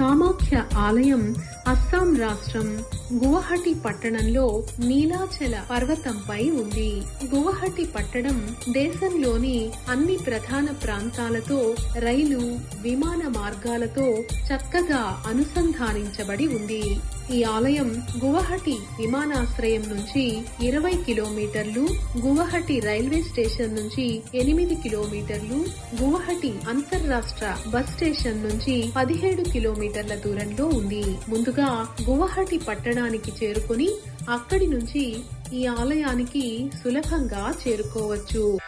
కామాఖ్య ఆలయం అస్సాం రాష్ట్రం గువహటి పట్టణంలో నీలాచల పర్వతంపై ఉంది గువహటి పట్టణం దేశంలోని అన్ని ప్రధాన ప్రాంతాలతో రైలు విమాన మార్గాలతో చక్కగా అనుసంధానించబడి ఉంది ఈ ఆలయం గువహటి విమానాశ్రయం నుంచి ఇరవై కిలోమీటర్లు గువహటి రైల్వే స్టేషన్ నుంచి ఎనిమిది కిలోమీటర్లు గువహటి అంతర్రాష్ట్ర బస్ స్టేషన్ నుంచి పదిహేడు కిలోమీటర్ల దూరంలో ఉంది ముందుగా గువహటి పట్టణానికి చేరుకుని అక్కడి నుంచి ఈ ఆలయానికి సులభంగా చేరుకోవచ్చు